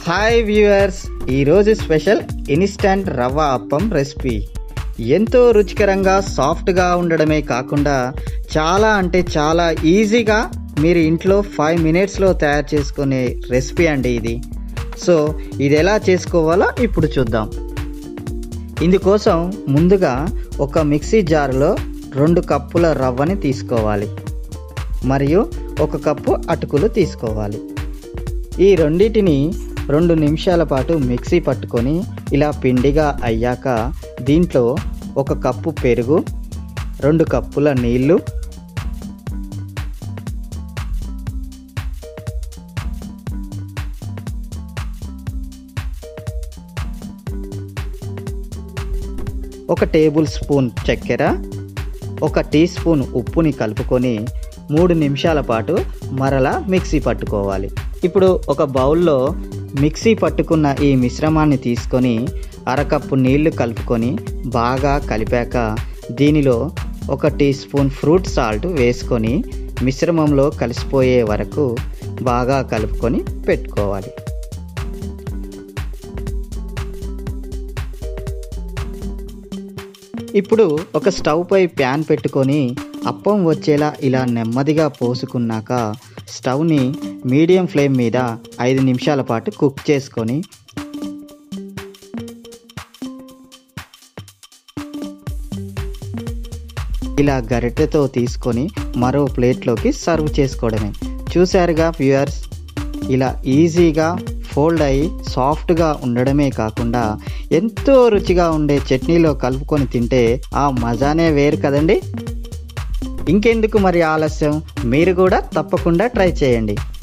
hi viewers ఈరోజు special instant rava appam recipe ఎంతో రుచికరంగా సాఫ్ట్గా ఉండడమే కాకుండా చాలా అంటే చాలా ఈజీగా మీరు ఇంట్లో ఫైవ్ మినిట్స్లో తయారు చేసుకునే రెసిపీ అండి ఇది సో ఇది ఎలా చేసుకోవాలో ఇప్పుడు చూద్దాం ఇందుకోసం ముందుగా ఒక మిక్సీ జార్లో రెండు కప్పుల రవ్వని తీసుకోవాలి మరియు ఒక కప్పు అటుకులు తీసుకోవాలి ఈ రెండింటిని రెండు నిమిషాల పాటు మిక్సీ పట్టుకొని ఇలా పిండిగా అయ్యాక దీంట్లో ఒక కప్పు పెరుగు రెండు కప్పుల నీళ్ళు ఒక టేబుల్ స్పూన్ చక్కెర ఒక టీ స్పూన్ ఉప్పుని కలుపుకొని మూడు నిమిషాల పాటు మరలా మిక్సీ పట్టుకోవాలి ఇప్పుడు ఒక బౌల్లో మిక్సీ పట్టుకున్న ఈ మిశ్రమాన్ని తీసుకొని అరకప్పు నీళ్లు కలుపుకొని బాగా కలిపాక దీనిలో ఒక టీ స్పూన్ ఫ్రూట్ సాల్ట్ వేసుకొని మిశ్రమంలో కలిసిపోయే వరకు బాగా కలుపుకొని పెట్టుకోవాలి ఇప్పుడు ఒక స్టవ్ పై ప్యాన్ పెట్టుకొని అప్పం వచ్చేలా ఇలా నెమ్మదిగా పోసుకున్నాక స్టవ్ని మీడియం ఫ్లేమ్ మీద ఐదు నిమిషాల పాటు కుక్ చేసుకొని ఇలా గరిటెతో తీసుకొని మరో ప్లేట్లోకి సర్వ్ చేసుకోవడమే చూశారుగా వ్యూయర్స్ ఇలా ఈజీగా ఫోల్డ్ అయ్యి సాఫ్ట్గా ఉండడమే కాకుండా ఎంతో రుచిగా ఉండే చట్నీలో కలుపుకొని తింటే ఆ మజానే వేరు కదండి ఇంకెందుకు మరి ఆలస్యం మీరు కూడా తప్పకుండా ట్రై చేయండి